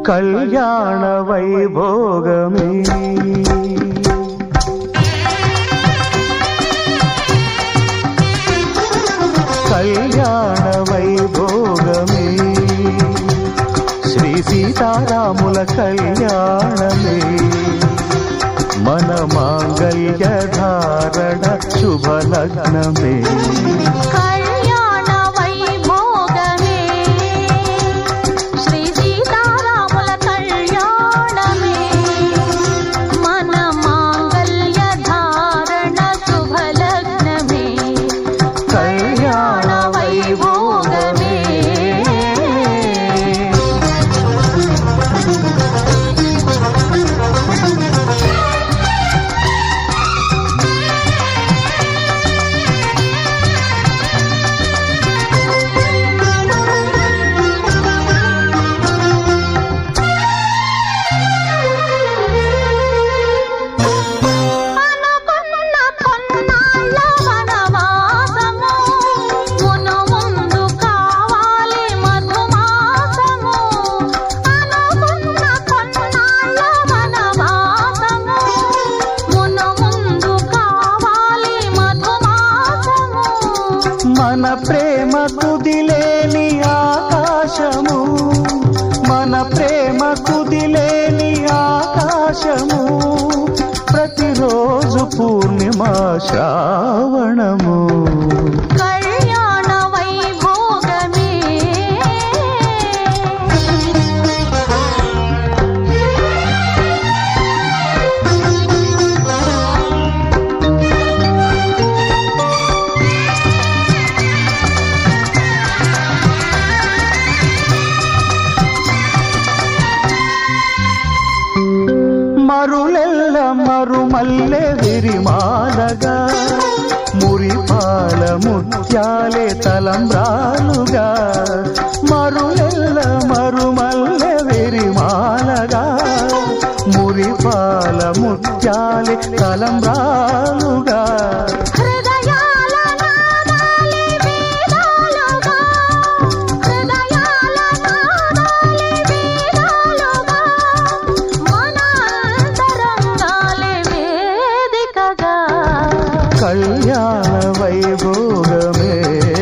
కళ్యాణ వైభోగమే కళ్యాణ వైభోగమే శ్రీ సీతారాముల కళ్యాణమే మన మాంగళ్య ధారణ శుభలగ్నమే కళ్యాణ వైభోగమే శ్రీ సీతారాముల కళ్యాణమే మన మాంగళ్య ధారణ శుభలగ్నమే కళ్యాణ వైభోగమే అనుకున్న కొన్నాళ్ళ వనవాసము మును ముందు కావాలి మధుమాసము అనుకున్న కొన్నాళ్ళ వనవాసము మును ముందు కావాలి మధుమాసము మన ప్రేమ కుదిలేని ఆకాశము మన ప్రేమ కుదిలేని ఆకాశము ప్రతిరోజు పూర్ణిమ శ్రావణము కళ్యాణ వైభోగమే మరులెల్ల మరుమల్లె విరిమాలగా మురిపాల ముత్యాలే తలంబ్రాలుగా మరులెల్ల మరుమల్లె విరిమాలగా మురిపాల ముత్యాలే తలంబ్రాలుగా హృదయాల నాదాలి వేదాలుగా హృదయాల నాదాలి వేదాలుగా మన అంతరంగాలే వేదికగా కళ్యాణ వైభోగమే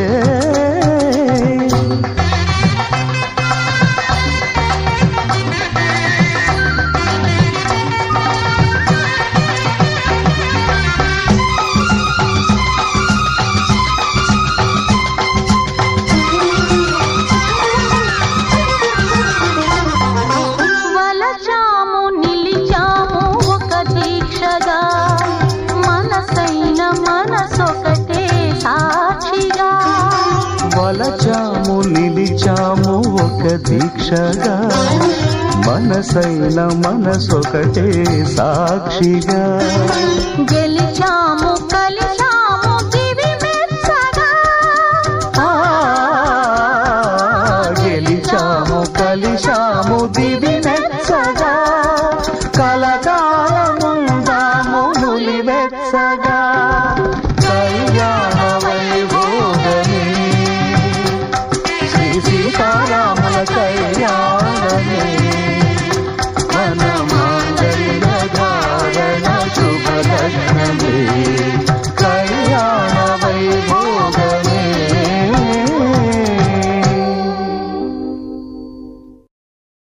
వలచాము నిలిచాము ఒక దీక్షగా మనసైన మనసొకటే సాక్షిగా వలచాము నిలిచాము ఒక దీక్షగా మనసైన మనసొకటే సాక్షిగా గెలిచాము కలిశాము దివి మెచ్చగా ఆ, గెలిచాము కలిశాము దివి మెచ్చగా కలకాలముందాము నులివెచ్చగా